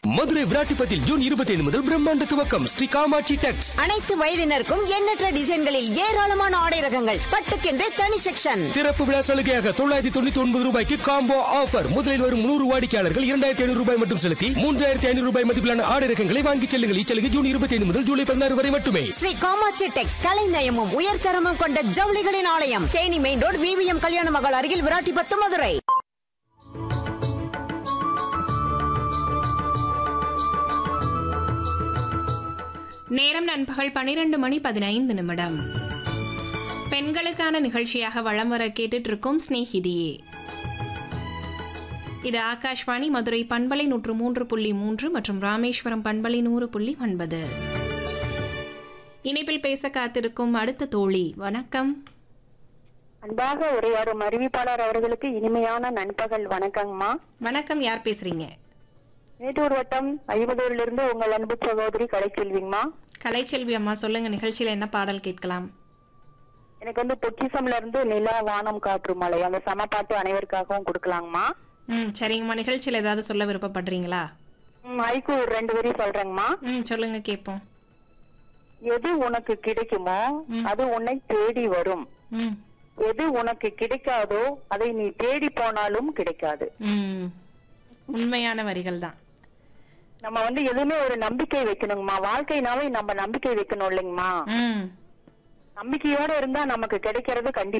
Madurai விராட்டிப்பத்தில் June இருபத்தி ஐந்து முதல் பிரம்மாண்ட துவக்கம் ஸ்ரீ காமாட்சி டெக்ஸ் அனைத்து வயதினருக்கும் எண்ணற்ற டிசைன்களில் ஏராளமான ஆடை ரகங்கள் பட்டுக்கென்றே தனி செக்ஷன் திறப்பு விழா சலுகையாக தொள்ளாயிரத்தி தொண்ணூத்தி ஒன்பது ரூபாய்க்கு காம்போ ஆஃபர் முதலில் வரும் நூறு வாடிக்கையாளர்கள் இரண்டாயிரத்தி ஐநூறு ரூபாய் மட்டும் செலுத்தி மூன்றாயிரத்தி ஐநூறு ரூபாய் மதிப்பிலான ஆடை ரகங்களை வாங்கிச் செல்லுங்கள் இச்சலுகை ஜூன் இருபத்தி ஐந்து முதல் ஜூலை பதினாறு வரை மட்டுமே ஸ்ரீ காமாட்சி டெக்ஸ் கலைநயமும் உயர்தரமும் கொண்ட ஜவுளிகளின் ஆலயம் தேனி மெயின் ரோடு விவிஎம் கல்யாண மகள் அருகில் விராட்டிபத்து மதுரை நேரம் நண்பகல் பனிரெண்டு மணி பதினைந்து நிமிடம் பெண்களுக்கான நிகழ்ச்சியாக வலம் வர கேட்டுட்டு இருக்கோம் ஸ்நேகிதியே இது ஆகாஷ்வாணி மதுரை பண்பலை நூற்று மூன்று புள்ளி மூன்று மற்றும் ராமேஸ்வரம் பண்பலை நூறு புள்ளி ஒன்பது இணைப்பில் பேச காத்திருக்கும் அடுத்த தோழி வணக்கம் அன்பாக உரையாடும் அறிவிப்பாளர் அவர்களுக்கு இனிமையான நண்பகல் வணக்கங்கம்மா வணக்கம் யார் பேசுறீங்க மேட்டூர் வட்டம் ஐம்பதூர்ல இருந்து உங்கள் அன்பு சகோதரி கலைச்செல்விங்கம்மா கலைச்செல்வி அம்மா சொல்லுங்க நிகழ்ச்சியில என்ன பாடல் கேட்கலாம் எனக்கு வந்து பொக்கிசம்ல இருந்து நிலா வானம் காற்று மலை அந்த சமப்பாட்டு அனைவருக்காகவும் கொடுக்கலாங்கம்மா ம் சரிங்கம்மா நிகழ்ச்சியில ஏதாவது சொல்ல விருப்பப்படுறீங்களா ம், ஐக்கு ஒரு ரெண்டு வரி சொல்றேங்கம்மா ம் சொல்லுங்க கேட்போம் எது உனக்கு கிடைக்குமோ அது உன்னை தேடி வரும் ம் எது உனக்கு கிடைக்காதோ அதை நீ தேடி போனாலும் கிடைக்காது ம் உண்மையான வரிகள் தான் நம்ம வந்து எதுவுமே ஒரு நம்பிக்கை வைக்கணுங்கம்மா வாழ்க்கைனாவே நம்ம நம்பிக்கை வைக்கணும் இல்லைங்கம்மா ம் நம்பிக்கையோட இருந்தா நமக்கு கிடைக்கிறது கண்டிப்பா